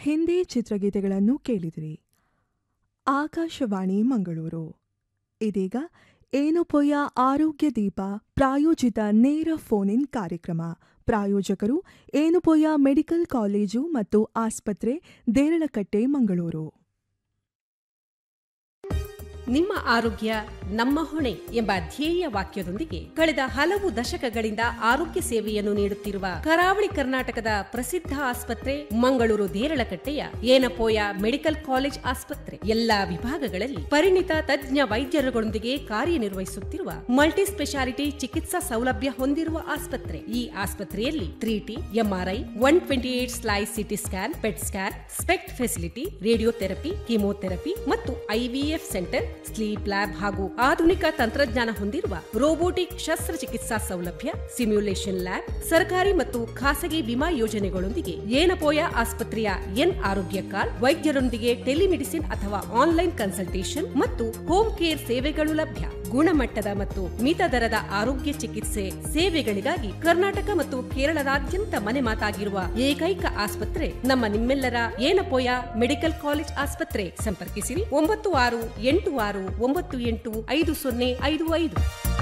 ಹಿಂದಿ ಚಿತ್ರಗೀತೆಗಳನ್ನು ಕೇಳಿದಿರಿ ಆಕಾಶವಾಣಿ ಮಂಗಳೂರು ಇದೀಗ ಏನು ಪೊಯ ಆರೋಗ್ಯ ದೀಪ ಪ್ರಾಯೋಜಿತ ನೇರ ಫೋನ್ ಇನ್ ಕಾರ್ಯಕ್ರಮ ಪ್ರಾಯೋಜಕರು ಏನು ಪೊಯ ಮೆಡಿಕಲ್ ಕಾಲೇಜು ಮತ್ತು ಆಸ್ಪತ್ರೆ ದೇರಳಕಟ್ಟೆ ಮಂಗಳೂರು ನಿಮ್ಮ ಆರೋಗ್ಯ ನಮ್ಮ ಹೊಣೆ ಎಂಬ ಧ್ಯೇಯ ವಾಕ್ಯದೊಂದಿಗೆ ಕಳೆದ ಹಲವು ದಶಕಗಳಿಂದ ಆರೋಗ್ಯ ಸೇವೆಯನ್ನು ನೀಡುತ್ತಿರುವ ಕರಾವಳಿ ಕರ್ನಾಟಕದ ಪ್ರಸಿದ್ಧ ಆಸ್ಪತ್ರೆ ಮಂಗಳೂರು ದೇರಳಕಟ್ಟೆಯ ಏನಪೋಯ ಮೆಡಿಕಲ್ ಕಾಲೇಜ್ ಆಸ್ಪತ್ರೆ ಎಲ್ಲಾ ವಿಭಾಗಗಳಲ್ಲಿ ಪರಿಣಿತ ತಜ್ಞ ವೈದ್ಯರುಗಳೊಂದಿಗೆ ಕಾರ್ಯನಿರ್ವಹಿಸುತ್ತಿರುವ ಮಲ್ಟಿ ಸ್ಪೆಷಾಲಿಟಿ ಚಿಕಿತ್ಸಾ ಸೌಲಭ್ಯ ಹೊಂದಿರುವ ಆಸ್ಪತ್ರೆ ಈ ಆಸ್ಪತ್ರೆಯಲ್ಲಿ three T MRI one twenty eight slice CT scan PET scan SPECT facility radiotherapy chemotherapy ಮತ್ತು ಐವಿಎಫ್ ಸೆಂಟರ್ ಸ್ಲೀಪ್ ಲ್ಯಾಬ್ ಹಾಗೂ ಆಧುನಿಕ ತಂತ್ರಜ್ಞಾನ ಹೊಂದಿರುವ ರೋಬೋಟಿಕ್ ಶಸ್ತ್ರಚಿಕಿತ್ಸಾ ಸೌಲಭ್ಯ ಸಿಮ್ಯುಲೇಷನ್ ಲ್ಯಾಬ್ ಸರ್ಕಾರಿ ಮತ್ತು ಖಾಸಗಿ ವಿಮಾ ಯೋಜನೆಗಳೊಂದಿಗೆ ಏನಪೋಯ ಆಸ್ಪತ್ರೆಯ ಎನ್ ಆರೋಗ್ಯ ಕಾರ್ಡ್ ವೈದ್ಯರೊಂದಿಗೆ ಟೆಲಿಮೆಡಿಸಿನ್ ಅಥವಾ ಆನ್ಲೈನ್ ಕನ್ಸಲ್ಟೇಷನ್ ಮತ್ತು ಹೋಮ್ ಕೇರ್ ಸೇವೆಗಳು ಲಭ್ಯ ಗುಣಮಟ್ಟದ ಮತ್ತು ಮಿತ ದರದ ಆರೋಗ್ಯ ಚಿಕಿತ್ಸೆ ಸೇವೆಗಳಿಗಾಗಿ ಕರ್ನಾಟಕ ಮತ್ತು ಕೇರಳದಾದ್ಯಂತ ಮನೆ ಮಾತಾಗಿರುವ ಏಕೈಕ ಆಸ್ಪತ್ರೆ ನಮ್ಮ ನಿಮ್ಮೆಲ್ಲರ ಏನಪೋಯ ಮೆಡಿಕಲ್ ಕಾಲೇಜ್ ಆಸ್ಪತ್ರೆ ಸಂಪರ್ಕಿಸಿರಿ ಒಂಬತ್ತು ಆರು ಎಂಟು ಆರು ಒಂಬತ್ತು ಎಂಟು ಐದು ಸೊನ್ನೆ ಐದು ಐದು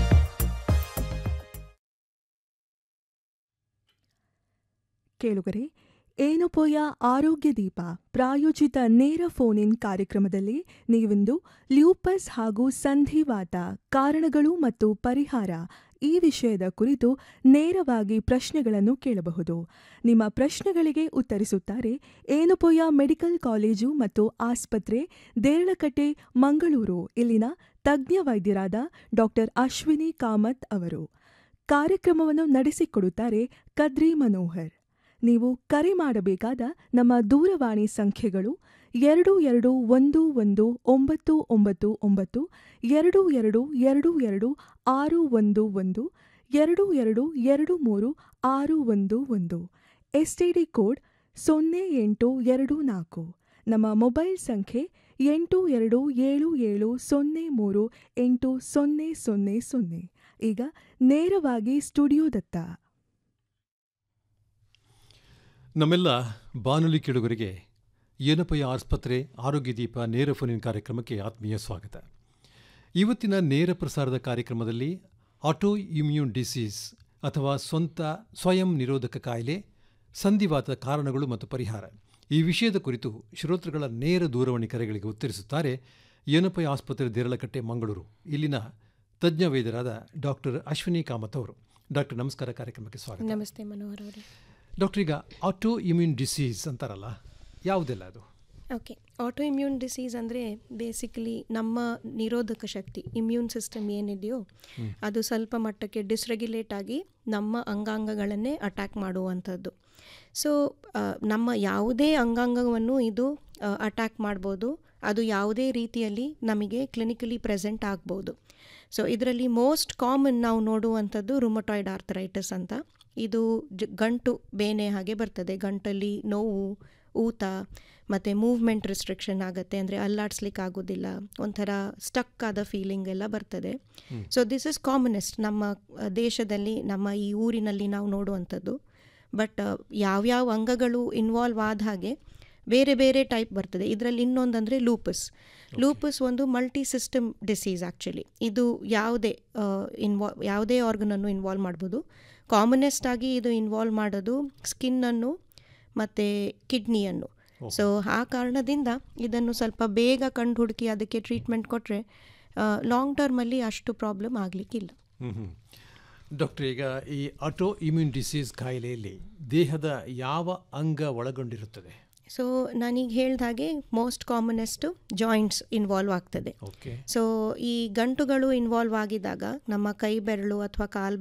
ಕೇಳುಗರೆ ಏನು ಪೊಯ ಆರೋಗ್ಯ ದೀಪ ಪ್ರಾಯೋಜಿತ ನೇರ ಫೋನ್ ಇನ್ ಕಾರ್ಯಕ್ರಮದಲ್ಲಿ ನೀವಿಂದು ಲ್ಯೂಪಸ್ ಹಾಗೂ ಸಂಧಿವಾತ ಕಾರಣಗಳು ಮತ್ತು ಪರಿಹಾರ ಈ ವಿಷಯದ ಕುರಿತು ನೇರವಾಗಿ ಪ್ರಶ್ನೆಗಳನ್ನು ಕೇಳಬಹುದು ನಿಮ್ಮ ಪ್ರಶ್ನೆಗಳಿಗೆ ಉತ್ತರಿಸುತ್ತಾರೆ ಏನುಪೊಯ ಮೆಡಿಕಲ್ ಕಾಲೇಜು ಮತ್ತು ಆಸ್ಪತ್ರೆ ದೇರಳಕಟ್ಟೆ ಮಂಗಳೂರು ಇಲ್ಲಿನ ತಜ್ಞ ವೈದ್ಯರಾದ ಡಾಕ್ಟರ್ ಅಶ್ವಿನಿ ಕಾಮತ್ ಅವರು ಕಾರ್ಯಕ್ರಮವನ್ನು ನಡೆಸಿಕೊಡುತ್ತಾರೆ ಕದ್ರಿ ಮನೋಹರ್ ನೀವು ಕರೆ ಮಾಡಬೇಕಾದ ನಮ್ಮ ದೂರವಾಣಿ ಸಂಖ್ಯೆಗಳು ಎರಡು ಎರಡು ಒಂದು ಒಂದು ಒಂಬತ್ತು ಒಂಬತ್ತು ಒಂಬತ್ತು ಎರಡು ಎರಡು ಎರಡು ಎರಡು ಆರು ಒಂದು ಒಂದು ಎರಡು ಎರಡು ಎರಡು ಮೂರು ಆರು ಒಂದು ಒಂದು ಎಸ್ಟಿಡಿ ಕೋಡ್ ಸೊನ್ನೆ ಎಂಟು ಎರಡು ನಾಲ್ಕು ನಮ್ಮ ಮೊಬೈಲ್ ಸಂಖ್ಯೆ ಎಂಟು ಎರಡು ಏಳು ಏಳು ಸೊನ್ನೆ ಮೂರು ಎಂಟು ಸೊನ್ನೆ ಸೊನ್ನೆ ಸೊನ್ನೆ ಈಗ ನೇರವಾಗಿ ಸ್ಟುಡಿಯೋದತ್ತ ನಮ್ಮೆಲ್ಲ ಬಾನುಲಿ ಕೇಳುಗರಿಗೆ ಏನಪಯ್ಯ ಆಸ್ಪತ್ರೆ ಆರೋಗ್ಯ ದೀಪ ನೇರ ಫೋನಿನ ಕಾರ್ಯಕ್ರಮಕ್ಕೆ ಆತ್ಮೀಯ ಸ್ವಾಗತ ಇವತ್ತಿನ ನೇರ ಪ್ರಸಾರದ ಕಾರ್ಯಕ್ರಮದಲ್ಲಿ ಆಟೋ ಇಮ್ಯೂನ್ ಡಿಸೀಸ್ ಅಥವಾ ಸ್ವಂತ ಸ್ವಯಂ ನಿರೋಧಕ ಕಾಯಿಲೆ ಸಂಧಿವಾತದ ಕಾರಣಗಳು ಮತ್ತು ಪರಿಹಾರ ಈ ವಿಷಯದ ಕುರಿತು ಶ್ರೋತೃಗಳ ನೇರ ದೂರವಾಣಿ ಕರೆಗಳಿಗೆ ಉತ್ತರಿಸುತ್ತಾರೆ ಏನಪಯ್ಯ ಆಸ್ಪತ್ರೆ ದೇರಳಕಟ್ಟೆ ಮಂಗಳೂರು ಇಲ್ಲಿನ ತಜ್ಞ ವೈದ್ಯರಾದ ಡಾಕ್ಟರ್ ಅಶ್ವಿನಿ ಕಾಮತ್ ಅವರು ಡಾಕ್ಟರ್ ನಮಸ್ಕಾರ ಕಾರ್ಯಕ್ರಮಕ್ಕೆ ಸ್ವಾಗತ ನಮಸ್ತೆ ಮನೋಹರ್ ಅವರೇ ಡಾಕ್ಟರ್ ಈಗ ಆಟೋ ಇಮ್ಯೂನ್ ಡಿಸೀಸ್ ಅಂತಾರಲ್ಲ ಯಾವುದೆಲ್ಲ ಅದು ಓಕೆ ಆಟೋ ಇಮ್ಯೂನ್ ಡಿಸೀಸ್ ಅಂದರೆ ಬೇಸಿಕಲಿ ನಮ್ಮ ನಿರೋಧಕ ಶಕ್ತಿ ಇಮ್ಯೂನ್ ಸಿಸ್ಟಮ್ ಏನಿದೆಯೋ ಅದು ಸ್ವಲ್ಪ ಮಟ್ಟಕ್ಕೆ ಡಿಸ್ರೆಗ್ಯುಲೇಟ್ ಆಗಿ ನಮ್ಮ ಅಂಗಾಂಗಗಳನ್ನೇ ಅಟ್ಯಾಕ್ ಮಾಡುವಂಥದ್ದು ಸೊ ನಮ್ಮ ಯಾವುದೇ ಅಂಗಾಂಗವನ್ನು ಇದು ಅಟ್ಯಾಕ್ ಮಾಡ್ಬೋದು ಅದು ಯಾವುದೇ ರೀತಿಯಲ್ಲಿ ನಮಗೆ ಕ್ಲಿನಿಕಲಿ ಪ್ರೆಸೆಂಟ್ ಆಗ್ಬೋದು ಸೊ ಇದರಲ್ಲಿ ಮೋಸ್ಟ್ ಕಾಮನ್ ನಾವು ನೋಡುವಂಥದ್ದು ರುಮಟಾಯ್ಡ್ ಆರ್ಥರೈಟಿಸ್ ಅಂತ ಇದು ಜ ಗಂಟು ಬೇನೆ ಹಾಗೆ ಬರ್ತದೆ ಗಂಟಲ್ಲಿ ನೋವು ಊತ ಮತ್ತು ಮೂವ್ಮೆಂಟ್ ರಿಸ್ಟ್ರಿಕ್ಷನ್ ಆಗುತ್ತೆ ಅಂದರೆ ಅಲ್ಲಾಡ್ಸ್ಲಿಕ್ಕೆ ಆಗೋದಿಲ್ಲ ಒಂಥರ ಸ್ಟಕ್ ಆದ ಫೀಲಿಂಗ್ ಎಲ್ಲ ಬರ್ತದೆ ಸೊ ದಿಸ್ ಇಸ್ ಕಾಮನೆಸ್ಟ್ ನಮ್ಮ ದೇಶದಲ್ಲಿ ನಮ್ಮ ಈ ಊರಿನಲ್ಲಿ ನಾವು ನೋಡುವಂಥದ್ದು ಬಟ್ ಯಾವ್ಯಾವ ಅಂಗಗಳು ಇನ್ವಾಲ್ವ್ ಆದ ಹಾಗೆ ಬೇರೆ ಬೇರೆ ಟೈಪ್ ಬರ್ತದೆ ಇದರಲ್ಲಿ ಇನ್ನೊಂದಂದರೆ ಲೂಪಸ್ ಲೂಪಸ್ ಒಂದು ಮಲ್ಟಿ ಸಿಸ್ಟಮ್ ಡಿಸೀಸ್ ಆ್ಯಕ್ಚುಲಿ ಇದು ಯಾವುದೇ ಇನ್ವಾಲ್ ಯಾವುದೇ ಆರ್ಗನನ್ನು ಇನ್ವಾಲ್ವ್ ಮಾಡ್ಬೋದು ಕಾಮನೆಸ್ಟ್ ಆಗಿ ಇದು ಇನ್ವಾಲ್ವ್ ಮಾಡೋದು ಸ್ಕಿನ್ನನ್ನು ಮತ್ತು ಕಿಡ್ನಿಯನ್ನು ಸೊ ಆ ಕಾರಣದಿಂದ ಇದನ್ನು ಸ್ವಲ್ಪ ಬೇಗ ಕಂಡು ಹುಡುಕಿ ಅದಕ್ಕೆ ಟ್ರೀಟ್ಮೆಂಟ್ ಕೊಟ್ಟರೆ ಲಾಂಗ್ ಟರ್ಮಲ್ಲಿ ಅಷ್ಟು ಪ್ರಾಬ್ಲಮ್ ಆಗಲಿಕ್ಕಿಲ್ಲ ಡಾಕ್ಟರ್ ಈಗ ಈ ಆಟೋ ಇಮ್ಯೂನ್ ಡಿಸೀಸ್ ಕಾಯಿಲೆಯಲ್ಲಿ ದೇಹದ ಯಾವ ಅಂಗ ಒಳಗೊಂಡಿರುತ್ತದೆ ಸೊ ನಾನೀಗ ಹೇಳ್ದ ಹಾಗೆ ಮೋಸ್ಟ್ ಕಾಮನೆಸ್ಟು ಜಾಯಿಂಟ್ಸ್ ಇನ್ವಾಲ್ವ್ ಆಗ್ತದೆ ಓಕೆ ಸೊ ಈ ಗಂಟುಗಳು ಇನ್ವಾಲ್ವ್ ಆಗಿದ್ದಾಗ ನಮ್ಮ ಕೈ ಬೆರಳು ಅಥವಾ ಕಾಲು